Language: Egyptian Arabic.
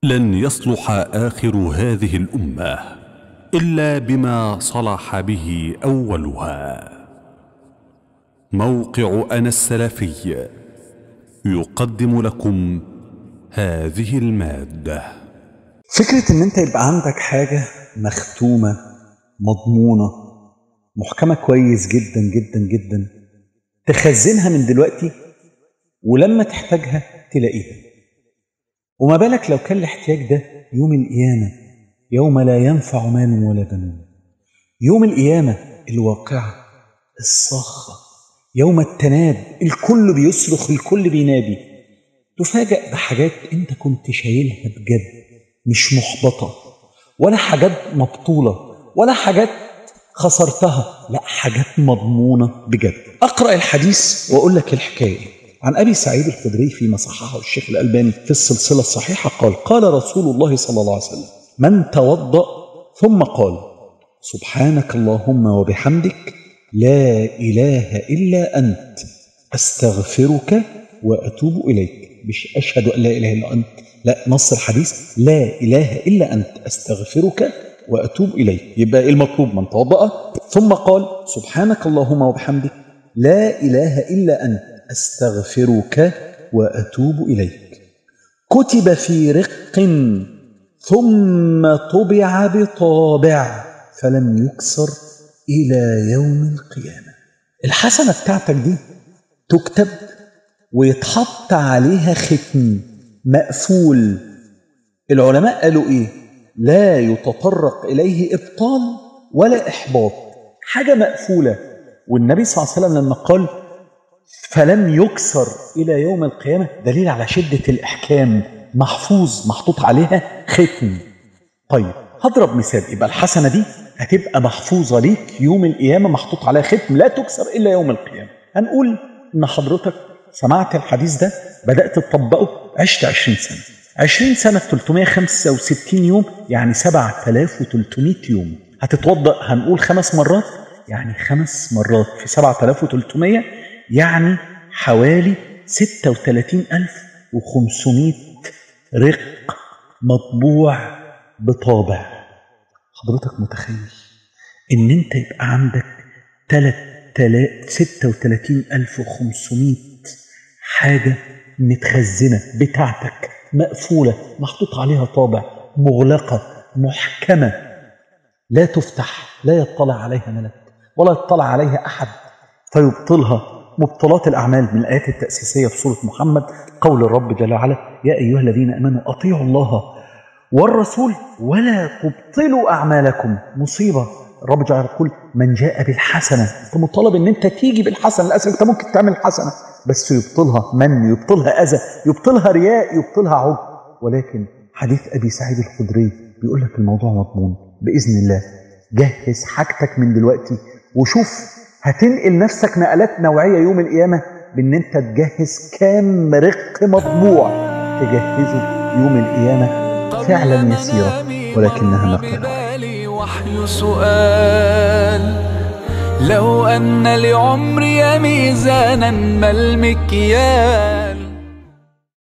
لن يصلح اخر هذه الامه الا بما صلح به اولها موقع انا السلفي يقدم لكم هذه الماده فكرة إن أنت يبقى عندك حاجة مختومة مضمونة محكمة كويس جدا جدا جدا تخزنها من دلوقتي ولما تحتاجها تلاقيها وما بالك لو كان الاحتياج ده يوم القيامة يوم لا ينفع مال ولا بنون يوم القيامة الواقعة الصاخة يوم التناد الكل بيصرخ الكل بينادي تفاجأ بحاجات أنت كنت شايلها بجد مش محبطة ولا حاجات مبطولة ولا حاجات خسرتها لا حاجات مضمونة بجد أقرأ الحديث وأقول لك الحكاية عن أبي سعيد الخدري فيما صححه الشيخ الألباني في السلسلة الصحيحة قال قال رسول الله صلى الله عليه وسلم من توضأ ثم قال سبحانك اللهم وبحمدك لا إله إلا أنت أستغفرك وأتوب إليك مش أشهد أن لا إله إلا أنت لا نص الحديث لا إله إلا أنت أستغفرك وأتوب إليك يبقى إيه المطلوب من توضأ ثم قال سبحانك اللهم وبحمدك لا إله إلا أنت أستغفرك وأتوب إليك كتب في رق ثم طبع بطابع فلم يكسر إلى يوم القيامة الحسنة بتاعتك دي تكتب ويتحط عليها ختم مقفول العلماء قالوا ايه لا يتطرق اليه ابطال ولا احباط حاجه مقفوله والنبي صلى الله عليه وسلم لما قال فلم يكسر الى يوم القيامه دليل على شده الاحكام محفوظ محطوط عليها ختم طيب هضرب مثال يبقى الحسنه دي هتبقى محفوظه ليك يوم القيامه محطوط عليها ختم لا تكسر الا يوم القيامه هنقول ان حضرتك سمعت الحديث ده بدأت تطبقه عشت 20 سنة 20 سنة في 365 يوم يعني 7300 يوم هتتوضأ هنقول خمس مرات يعني خمس مرات في 7300 يعني حوالي 36500 رق مطبوع بطابع حضرتك متخيل ان انت يبقى عندك 36500 حاجة متخزنة بتاعتك مقفولة محطوط عليها طابع مغلقة محكمة لا تفتح لا يطلع عليها ملك ولا يطلع عليها أحد فيبطلها مبطلات الأعمال من الآيات التأسيسية في سورة محمد قول الرب جل وعلا يا أيها الذين أمنوا أطيعوا الله والرسول ولا تبطلوا أعمالكم مصيبة الرب جل وعلا يقول من جاء بالحسنة أنت مطالب أن أنت تيجي بالحسنة للأسف أنت ممكن تعمل حسنة بس يبطلها من يبطلها أذى يبطلها رياء يبطلها عجب ولكن حديث أبي سعيد الخدري بيقول لك الموضوع مضمون بإذن الله جهز حاجتك من دلوقتي وشوف هتنقل نفسك نقلات نوعية يوم القيامة بأن أنت تجهز كام رق مطبوع تجهزه يوم القيامة فعلا يسيرة ولكنها نقلة وحي سؤال لو أن لعمري ميزانا ما المكيال